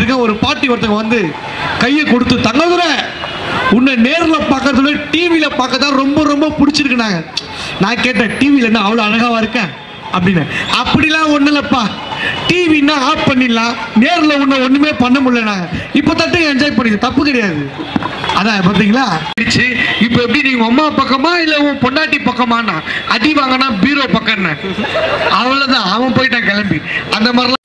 பாருங்க ஒரு பாட்டி ஒருத்தங்க வந்து கையை கொடுத்து தங்கதுரை உன்னை நேர்ல பார்க்கறத விட டிவியில பார்க்க தான் ரொம்ப ரொம்ப பிடிச்சிருக்குனாங்க நான் கேட்டேன் டிவியில என்ன அவ்வளோ அழகாவா இருக்கேன் அப்படின்னு அப்படிலாம் ஒன்றும் இல்லைப்பா டிவின்னா ஆஃப் பண்ணிடலாம் நேரில் ஒன்று ஒன்றுமே பண்ண முடியல நாங்கள் இப்போ தட்டு என்ஜாய் பண்ணிக்க தப்பு கிடையாது அதான் பார்த்தீங்களா ஆயிடுச்சு இப்போ எப்படி நீங்க அம்மா பக்கமா இல்ல உன் பொண்டாட்டி பக்கமானா அடி வாங்கினா பீரோ பக்கம்னு அவ்வளவுதான் அவன் போயிட்டான் கிளம்பி அந்த மாதிரிலாம்